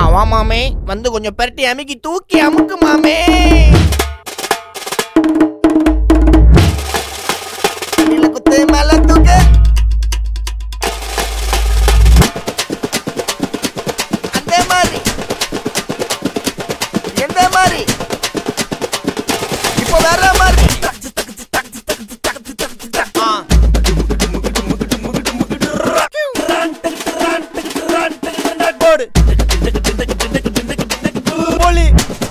வா மாமே வந்து கொஞ்சம் பெரட்டி அமுக்கி தூக்கி அமுக்கு மாமே கீழ குத்து மேல தூக்கு அந்த மாதிரி எந்த மாதிரி இப்போ வேற மாதிரி ஆ. போடு போலி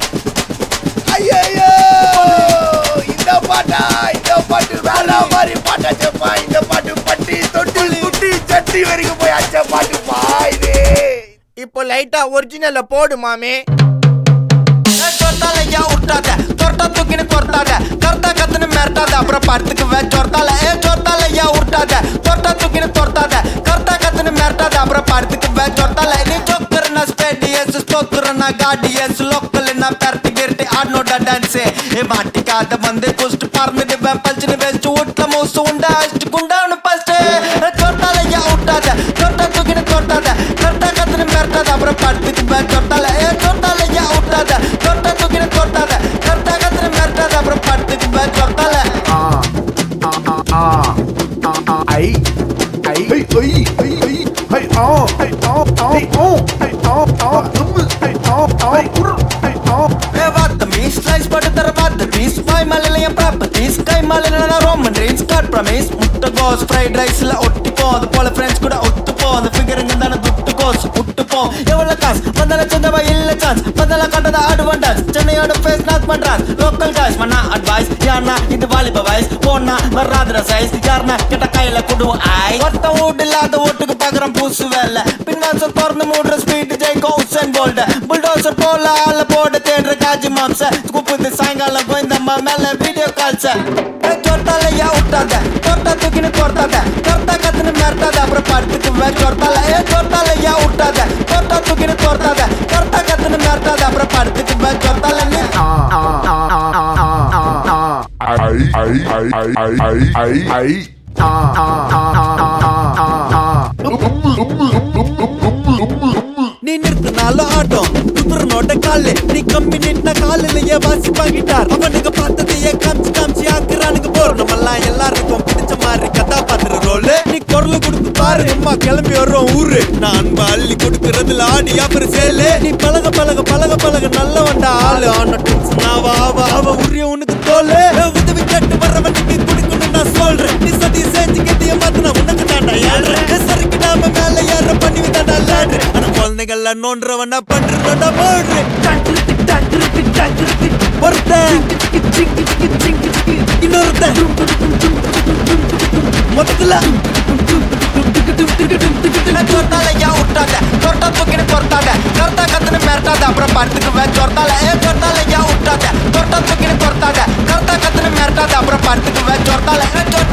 ஐயோ இந்த பாட்டா இந்த பாட்டு வேற மாதிரி பாட்டா செப்பா இந்த பாட்டு பட்டி தொட்டி குட்டி சட்டி வரைக்கும் போய் அச்ச பாட்டு பாயுது இப்போ லைட்டா ஒரிஜினல்ல போடு மாமே சொர்த்தாலையா விட்டாத தொர்த்தா தூக்கின்னு கொர்த்தாத கர்த்தா கத்துன்னு மிரட்டாத அப்புறம் படத்துக்கு வே சொர்த்தால ஏ சொர்த்தாலையா விட்டாத தொர்த்தா தூக்கின்னு தொர்த்தாத கர்த்தா கத்துன்னு மிரட்டாத அப்புறம் படத்துக்கு வே சொர்த்தால நீ ஜோக்கர்னா ஸ்பேடியஸ் ஸ்டோக்கர்னா காடியஸ் லோக்கல்னா பெரட்டி கிரட்டி ஆடனோட டான்ஸ் ஏ மாட்டிக்காத வந்து குஸ்ட் பறந்துட்டு பல்ச்சுன்னு வெச்சு வீட்டுல மூசு உண்டா அடிச்சு குண்டான்னு ஃபர்ஸ்ட் சொர்த்தாலையா விட்டாத தொர்த்தா தூக்கின்னு தொர்த்தாத கர்த்தா கத்துன்னு மிரட்டாத அப்புறம் படத்துக்கு வே சொர்த்தால ஏ சொர்த்தாலையா விட்டாத தொர்த்தா தூக்கின்னு தொர்த்தாத கர்த்தா கத்துன்னு மிரட்டாத அப்புறம் படத்துக்கு வே சொர்த்தால ஐ ஐ ஐ ஐ ஐ ஐ ஐ ஆ ஐ ஆ ஆ ஓ ஐ ஆ ஆ தும்மு ஐ ஆ ஆ உர் ஐ ஆ ஏ வாத்த மீஸ் ஸ்லைஸ் போட்டு தர வாத்த பீஸ் வாய் மலையில என் ப்ராப்பர்ட்டிஸ் கை மலையில நான் ரோமன் ட்ரீம்ஸ் காட் ப்ரமீஸ் முட்டை கோஸ் ஃப்ரைட் ரைஸ்ல ஒட்டி போ அது போல ஃப்ரெண்ட்ஸ் கூட ஒத்து போ அந்த ஃபிகருங்க தானே துட்டு கோஸ் விட்டு போ எவ்வளவு காசு வந்தால சொந்தவா இல்ல சான்ஸ் வந்தால கண்டத அட்வான்டேஜ் சென்னையோட ஃபேஸ் நாக் பண்றான் லோக்கல் காய்ஸ் மண்ணா அட்வைஸ் யாருனா இது வாலிப வயசு போனா வராதுற சைஸ் யாருனா கிட்ட கையில குடுவோம் ஐ ஒருத்த வீடு இல்லாத ஓட்டுக்கு பாக்குறோம் பூசு வேலை பின்வாசல் திறந்து மூடுற ஸ்பீட் ஜெயிக்கும் உசன் போல்ட புல்டோசர் போல ஆள போட தேடுற காஜி மாம்ச கூப்பிட்டு சாயங்காலம் போய் நம்ம மேல வீடியோ கால்ஸ சொர்த்தாலையா விட்டாத தொட்டா தூக்கின்னு கொர்த்தாத கொர்த்தா கத்துன்னு மிரட்டாத அப்புறம் படுத்துக்கு வே சொர்த்தால ஏ சொர்த்தாலையா விட்டாத தொட்டா தூக்கின்னு கொர்த்தாத கொர்த்தா கத்துன்னு மிரட்டாத அப்புறம் படுத்துக்கு வே சொர்த்தால நீ ஐ ஐ ஐ ஐ ஐ ஐ ஐ ஆ ஆ ஆ ஆ ஆ தும்மு தும்மு தும்மு தும்மு தும்மு தும்மு நீ நிறுத்தினாலும் ஆட்டம் குதிரனோட காலு நீ கம்மி நின்ன காலிலேயே வாசி வாங்கிட்டார் அவனுக்கு பார்த்ததையே காமிச்சு காமிச்சு ஆக்குறானுங்க போர் நம்மெல்லாம் எல்லாருக்கும் பிடிச்ச மாதிரி கதாபாத்திர ரோல் நீ குரல் கொடுத்து பாரு அம்மா கிளம்பி வர்றோம் ஊரு நான் அன்பு அள்ளி கொடுக்கறதுல ஆடி அப்புறம் சேலு நீ பழக பழக பழக பழக நல்லவன்டா ஆளு ஆன டென்ஷன் ஆவ ஆவ ஆவ உரிய உனக்கு தோலு உதவி கேட்டு வர்றவனுக்கு கொடுக்கணும் நான் சொல்றேன் நீ சதி செஞ்சு கெட்டிய மாத்தினா உனக்கு தாண்டா ஏழ்றேன் சறுக்கு நாம மேல ஏற பண்ணி விட்டாடா லேட்ரு ஆனா குழந்தைகள்ல நோன்றவனா பண்றதா போடுறேன் ஒருத்தன் இன்னொருத்தன் மொத்தத்துல சொர்த்தாலையா விட்டாத சொர்த்தா தூக்கின்னு பொறுத்தாத கர்த்தா கத்துன்னு மிரட்டாத அப்புறம் படத்துக்கு வே சொர்த்தால ஏ சொர்த்தாலையா விட்டாத சொர்த்தா தூக்கின்னு பொறுத்தாத கர்த்தா கத்துன்னு மிரட்டாத அப்புறம் படத்துக்கு வே சொர்த்தால ஏ சொர்த்தால